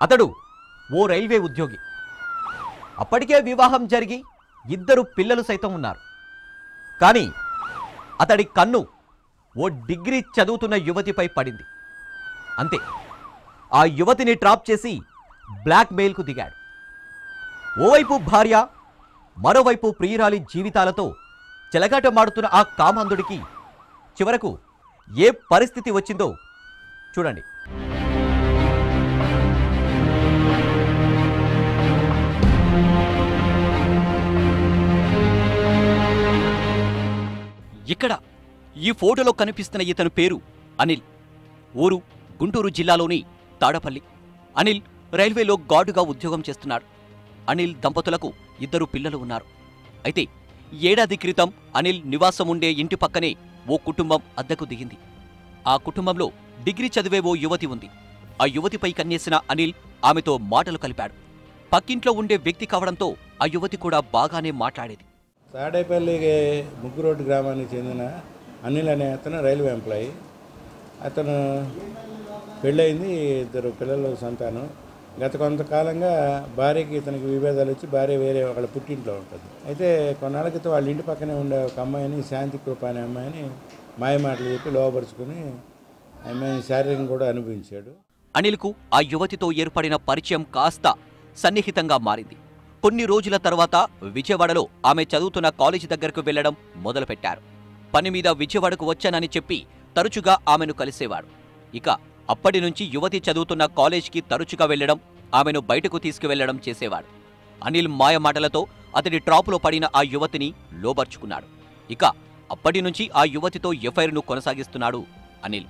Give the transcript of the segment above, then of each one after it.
అతడు ఓ రైల్వే ఉద్యోగి అప్పటికే వివాహం జరిగి ఇద్దరు పిల్లలు సైతం ఉన్నారు కానీ అతడి కన్ను ఓ డిగ్రీ చదువుతున్న యువతిపై పడింది అంతే ఆ యువతిని ట్రాప్ చేసి బ్లాక్ మెయిల్కు దిగాడు ఓవైపు భార్య మరోవైపు ప్రియురాలి జీవితాలతో చెలగాటమాడుతున్న ఆ కామాంధుడికి చివరకు ఏ పరిస్థితి వచ్చిందో చూడండి ఇక్కడ ఈ ఫోటోలో కనిపిస్తున్న ఇతని పేరు అనిల్ ఊరు గుంటూరు జిల్లాలోని తాడపల్లి అనిల్ రైల్వేలో గార్డుగా ఉద్యోగం చేస్తున్నాడు అనిల్ దంపతులకు ఇద్దరు పిల్లలు ఉన్నారు అయితే ఏడాది క్రితం అనిల్ నివాసం ఉండే ఇంటి పక్కనే ఓ కుటుంబం అద్దెకు దిగింది ఆ కుటుంబంలో డిగ్రీ చదివే ఓ యువతి ఉంది ఆ యువతిపై కన్నేసిన అనిల్ ఆమెతో మాటలు కలిపాడు పక్కింట్లో ఉండే వ్యక్తి కావడంతో ఆ యువతి కూడా బాగానే మాట్లాడేది తాడేపల్లి ముగ్గురోడ్డు గ్రామానికి చెందిన అనిల్ అనే అతను రైల్వే ఎంప్లాయీ అతను పెళ్ళయింది ఇద్దరు పిల్లలు సంతానం గత కొంతకాలంగా భార్యకి ఇతనికి విభేదాలు వచ్చి భార్య వేరే వాళ్ళ పుట్టింట్లో ఉంటుంది అయితే కొన్నాళ్ళ క్రితం వాళ్ళ ఇంటి పక్కనే ఉండే ఒక అమ్మాయిని శాంతి కృప అనే అమ్మాయిని మాయ మాటలు చెప్పి లోపరుచుకుని ఆ అమ్మాయిని శారీరకంగా కూడా అనుభవించాడు అనిల్కు ఆ యువతితో ఏర్పడిన పరిచయం కాస్త సన్నిహితంగా మారింది కొన్ని రోజుల తర్వాత విజయవాడలో ఆమె చదువుతున్న కాలేజీ దగ్గరకు వెళ్లడం మొదలుపెట్టారు పని మీద విజయవాడకు వచ్చానని చెప్పి తరచుగా ఆమెను కలిసేవాడు ఇక అప్పటి నుంచి యువతి చదువుతున్న కాలేజీకి తరచుగా వెళ్లడం ఆమెను బయటకు తీసుకువెళ్లడం చేసేవాడు అనిల్ మాయ మాటలతో అతడి ట్రాపులో పడిన ఆ యువతిని లోబర్చుకున్నాడు ఇక అప్పటి నుంచి ఆ యువతితో ఎఫ్ఐఆర్ను కొనసాగిస్తున్నాడు అనిల్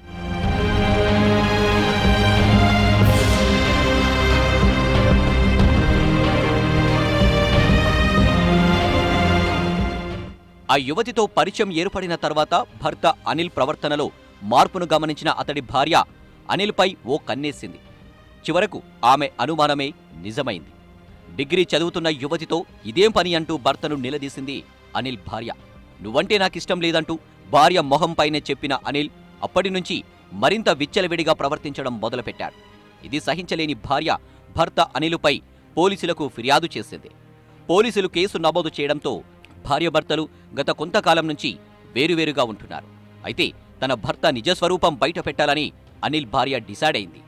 ఆ యువతితో పరిచయం ఏర్పడిన తర్వాత భర్త అనిల్ ప్రవర్తనలో మార్పును గమనించిన అతడి భార్య అనిల్పై ఓ కన్నేసింది చివరకు ఆమె అనుమానమే నిజమైంది డిగ్రీ చదువుతున్న యువతితో ఇదేం పని అంటూ భర్తను నిలదీసింది అనిల్ భార్య నువ్వంటే నాకిష్టం లేదంటూ భార్య మొహంపైనే చెప్పిన అనిల్ అప్పటి నుంచి మరింత విచ్చలవిడిగా ప్రవర్తించడం మొదలుపెట్టాడు ఇది సహించలేని భార్య భర్త అనిలుపై పోలీసులకు ఫిర్యాదు చేసింది పోలీసులు కేసు నమోదు చేయడంతో భార్యాభర్తలు గత కొంతకాలం నుంచి వేరువేరుగా ఉంటున్నారు అయితే తన భర్త నిజస్వరూపం బయట పెట్టాలని అనిల్ భార్య డిసైడ్ అయింది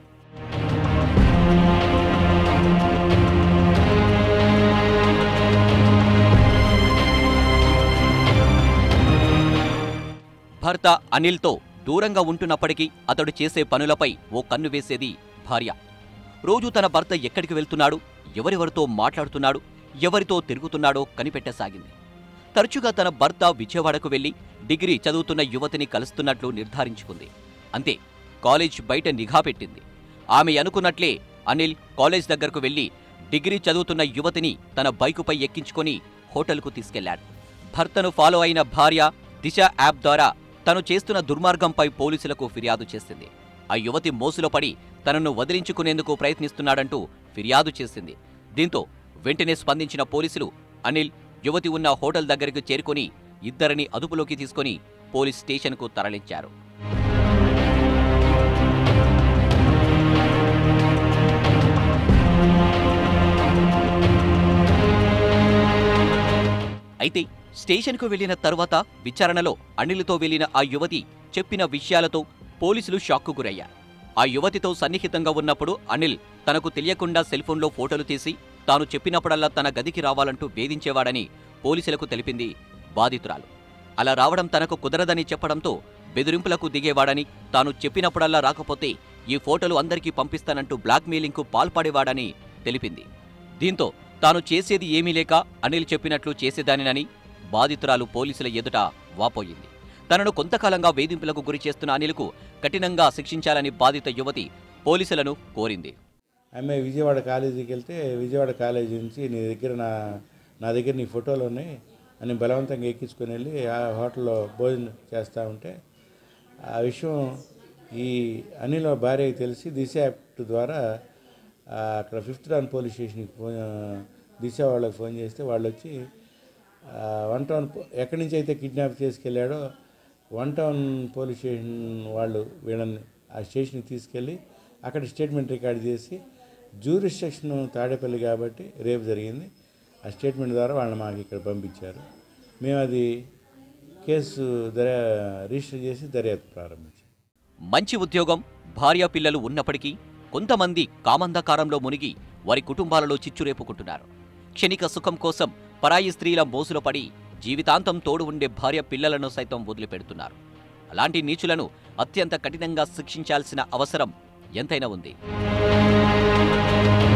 భర్త అనిల్తో దూరంగా ఉంటున్నప్పటికీ అతడు చేసే పనులపై ఓ కన్ను వేసేది భార్య రోజు తన భర్త ఎక్కడికి వెళ్తున్నాడు ఎవరెవరితో మాట్లాడుతున్నాడు ఎవరితో తిరుగుతున్నాడో కనిపెట్టసాగింది తరచుగా తన భర్త విజయవాడకు వెళ్లి డిగ్రీ చదువుతున్న యువతిని కలుస్తున్నట్లు నిర్ధారించుకుంది అంతే కాలేజ్ బయట నిఘా పెట్టింది ఆమె అనుకున్నట్లే అనిల్ కాలేజ్ దగ్గరకు వెళ్లి డిగ్రీ చదువుతున్న యువతిని తన బైకుపై ఎక్కించుకొని హోటల్కు తీసుకెళ్లాడు భర్తను ఫాలో అయిన భార్య దిశ యాప్ ద్వారా తను చేస్తున్న దుర్మార్గంపై పోలీసులకు ఫిర్యాదు చేసింది ఆ యువతి మోసులో పడి తనను వదిలించుకునేందుకు ప్రయత్నిస్తున్నాడంటూ ఫిర్యాదు చేసింది దీంతో వెంటనే స్పందించిన పోలీసులు అనిల్ యువతి ఉన్న హోటల్ దగ్గరకు చేరుకొని ఇద్దరిని అదుపులోకి తీసుకొని పోలీస్ స్టేషన్కు తరలించారు అయితే స్టేషన్కు వెళ్లిన తర్వాత విచారణలో అనిల్తో వెళ్లిన ఆ యువతి చెప్పిన విషయాలతో పోలీసులు షాక్కు గురయ్యారు ఆ యువతితో సన్నిహితంగా ఉన్నప్పుడు అనిల్ తనకు తెలియకుండా సెల్ఫోన్లో ఫోటోలు తీసి తాను చెప్పినప్పుడల్లా తన గదికి రావాలంటూ వేధించేవాడని పోలీసులకు తెలిపింది బాధితురాలు అలా రావడం తనకు కుదరదని చెప్పడంతో బెదిరింపులకు దిగేవాడని తాను చెప్పినప్పుడల్లా రాకపోతే ఈ ఫోటోలు అందరికీ పంపిస్తానంటూ బ్లాక్మెయిలింగ్కు పాల్పడేవాడని తెలిపింది దీంతో తాను చేసేది ఏమీ లేక అనిల్ చెప్పినట్లు చేసేదానినని బాధితురాలు పోలీసుల ఎదుట వాపోయింది తనను కొంతకాలంగా వేధింపులకు గురి చేస్తున్న అనిల్కు కఠినంగా శిక్షించాలని బాధిత యువతి పోలీసులను కోరింది ఆమె విజయవాడ కాలేజీకి వెళ్తే విజయవాడ కాలేజీ నుంచి నీ దగ్గర నా నా దగ్గర నీ ఫోటోలు ఉన్నాయి అని బలవంతంగా ఎక్కించుకొని వెళ్ళి ఆ హోటల్లో భోజనం చేస్తూ ఉంటే ఆ విషయం ఈ అనిల్ భార్యకి తెలిసి దిశ యాక్ట్ ద్వారా ఆ, అక్కడ ఫిఫ్త్ టౌన్ పోలీస్ స్టేషన్కి ఫోన్ దిశ వాళ్ళకి ఫోన్ చేస్తే వాళ్ళు వచ్చి ఆ, వన్ టౌన్ పో- ఎక్కడి నుంచి అయితే కిడ్నాప్ చేసుకెళ్ళాడో వన్ టౌన్ పోలీస్ స్టేషన్ వాళ్ళు వీళ్ళని ఆ స్టేషన్కి తీసుకెళ్ళి అక్కడ స్టేట్మెంట్ రికార్డ్ చేసి జ్యూరిస్ట్రిక్షన్ తాడేపల్లి కాబట్టి రేపు జరిగింది ఆ స్టేట్మెంట్ ద్వారా వాళ్ళని మాకు ఇక్కడ పంపించారు మేము అది కేసు దర్యా రిజిస్టర్ చేసి దర్యాప్తు ప్రారంభించాం మంచి ఉద్యోగం భార్య పిల్లలు ఉన్నప్పటికీ కొంతమంది కామంధకారంలో మునిగి వారి కుటుంబాలలో చిచ్చురేపుకుంటున్నారు క్షణిక సుఖం కోసం పరాయి స్త్రీల మోసులో పడి జీవితాంతం తోడు ఉండే భార్య పిల్లలను సైతం వదిలిపెడుతున్నారు అలాంటి నీచులను అత్యంత కఠినంగా శిక్షించాల్సిన అవసరం ఎంతైనా ఉంది